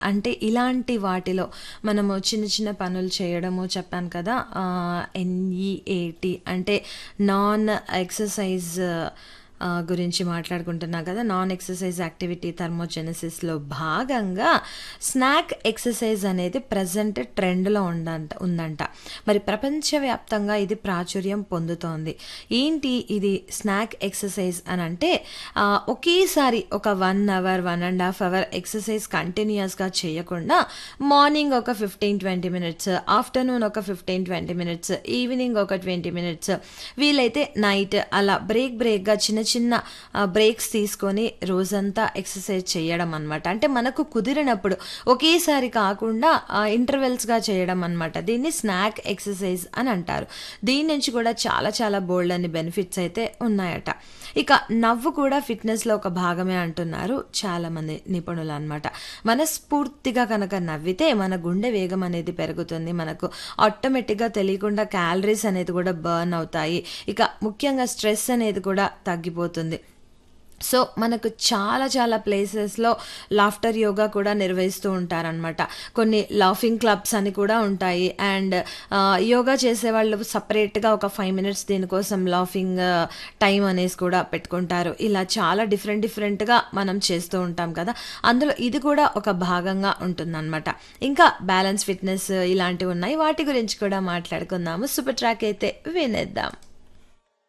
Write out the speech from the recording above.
అంటే ఇలాంటి వాటిలో మనము చిన్న చిన్న పనులు చేయడము చెప్పాను కదా ఆహ్, ఎన్ఈఏటీ అంటే నాన్ ఎక్సర్సైజ్ ఆహ్, గురించి మాట్లాడుకుంటున్నాం కదా. నాన్ ఎక్సర్సైజ్ యాక్టివిటీ థర్మోజెనసిస్‌లో భాగంగా స్నాక్ ఎక్సర్సైజ్ అనేది ప్రెజెంట్ ట్రెండ్‌లో ఉండంట ఉందంట. మరి ప్రపంచవ్యాప్తంగా ఇది ప్రాచుర్యం పొందుతోంది. ఏంటి ఇది స్నాక్ ఎక్సర్సైజ్ అనంటే ఆహ్, ఒకేసారి ఒక 1 అవర్, 1 ½ అవర్ ఎక్సర్సైజ్ కంటిన్యూయస్‌గా చేయకుండా మార్నింగ్ ఒక 15, 20 మినిట్స్, ఆఫ్టర్‌నూన్ ఒక 15, 20 మినిట్స్, ఈవినింగ్ ఒక 20 మినిట్స్, వీలైతే నైట్ అలా బ్రేక్ బ్రేక్‌గా చిన్న చిన్న ఆహ్, బ్రేక్స్ తీసుకొని రోజంతా ఎక్సర్సైజ్ చేయడం అనమాట. అంటే మనకు కుదిరినప్పుడు ఒకేసారి కాకుండా ఆహ్, ఇంటర్వెల్స్‌గా చేయడం అనమాట. దీన్ని స్నాక్ ఎక్సర్సైజ్ అని అంటారు. దీని నుంచి కూడా చాలా చాలా బోలెడన్ని బెనిఫిట్స్ అయితే ఉన్నాయట. ఇక నవ్వు కూడా ఫిట్‌నెస్‌లో ఒక భాగమే అంటున్నారు చాలామంది నిపుణులనమాట. మనస్ఫూర్తిగా కనుక నవ్వితే మన గుండె వేగం అనేది పెరుగుతుంది. మనకు ఆటోమేటిక్‌గా తెలియకుండా క్యాలరీస్ అనేది కూడా బర్న్ అవుతాయి. ఇక ముఖ్యంగా స్ట్రెస్ అనేది కూడా తగ్గిపోతుంది. సో, మనకు చాలా చాలా ప్లేసెస్‌లో లాఫ్టర్ యోగా కూడా నిర్వహిస్తూ ఉంటారనమాట. కొన్ని లాఫింగ్ క్లబ్స్ అని కూడా ఉంటాయి. అండ్ ఆహ్, యోగా చేసేవాళ్ళు సెపరేట్‌గా ఒక 5 మినిట్స్ దీనికోసం లాఫింగ్ టైమ్ అనేసి కూడా పెట్టుకుంటారు. ఇలా చాలా డిఫరెంట్ డిఫరెంట్‌గా మనం చేస్తూ ఉంటాం కదా! అందులో ఇది కూడా ఒక భాగంగా ఉంటుందనమాట. ఇంకా బ్యాలెన్స్ ఫిట్‌నెస్ ఇలాంటివి ఉన్నాయి. వాటి గురించి కూడా మాట్లాడుకుందాము. సూపర్ ట్రాక్ అయితే వినేద్దాం.